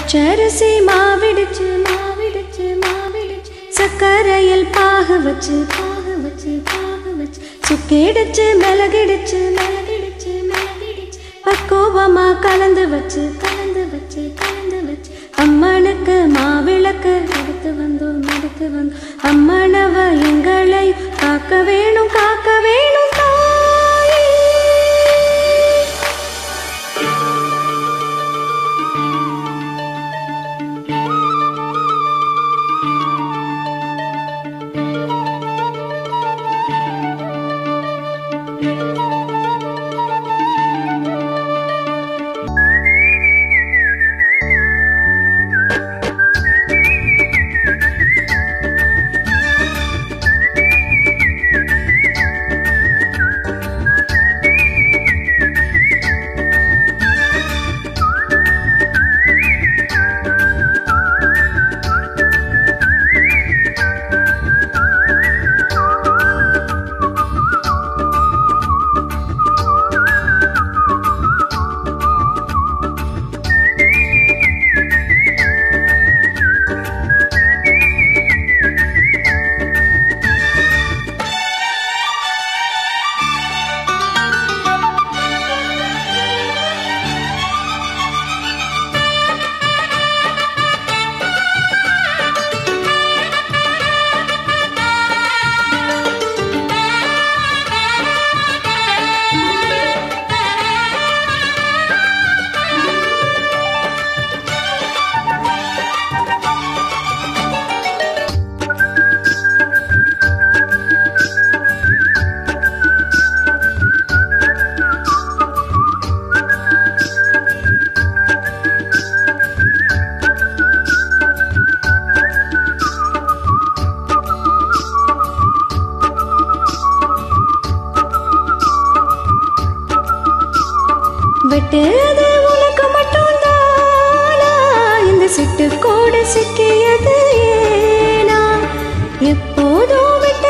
பச்சரிசி மாவிடுச்சு மாவிடுச்சு மாவிடுச்சு சக்கரையில் பாக வச்சு பாக வச்சு பாக வச்சு சுக்கிடுச்சு மிளகிடுச்சு மிளகிடுச்சு மிளகிடுச்சு பக்குவமா கலந்து வச்சு கலந்து வச்சு கலந்து வச்சு அம்மனுக்கு மாவிளக்கு எடுத்து வந்தோம் எடுத்து வந்தோம் அம்மனவ எங்களை காக்க வேணும் காக்க வேணும் தாயே வெட்டுறது உனக்கு மட்டும் தானா இந்த சிட்டு கூட சிக்கியது ஏனா எப்போதும் விட்ட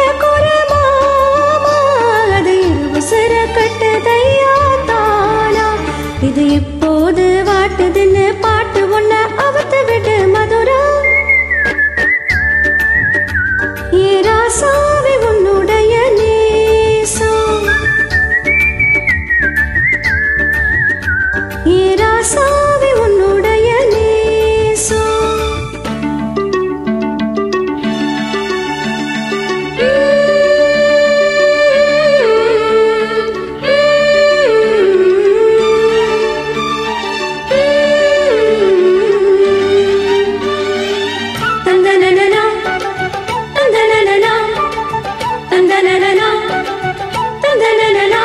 குரமாமா அது இருவுசர கட்டுதையா தானா இது எப்போது வாட்டுதுன்னு பாட்டு ஒன்ன அவத்து விடு மதுரா ஏ ராசாவி உன்னுடைய நேசம் ஏ ராசாவி உன்னுடைய நேசம் தந்தனனனா தந்தனனனா தந்தனனனா தந்தனனனா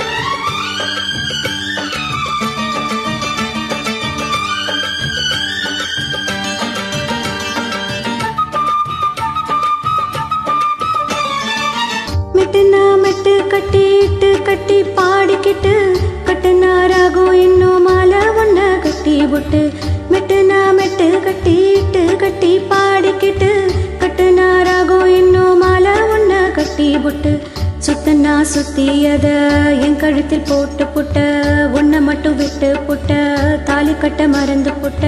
மெட்டுனா மெட்டு கட்டிட்டு கட்டி பாடிக்கிட்டு கட்டுனா ராகம் இன்னும் மாலை ஒன்ன கட்டி விட்டு மெட்டுனா மெட்டு கட்டிட்டு கட்டி பாடிக்கிட்டு கட்டுனா ராகம் இன்னும் மாலை ஒன்ன கட்டி விட்டு சுத்தனா சுத்தியத என் கழுத்தில் போட்டு புட்ட உன்னை மட்டும் விட்டு புட்ட தாலி கட்ட மறந்து புட்ட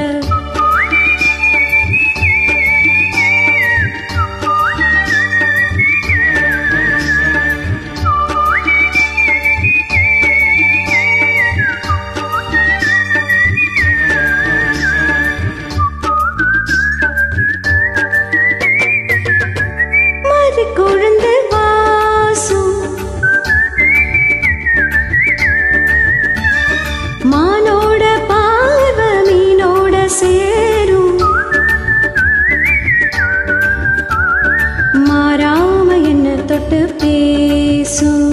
மறு குழந்தை வாசம் மானோட பார்வை மீனோட சேரும் மாறாம என்ன தொட்டு பேசும்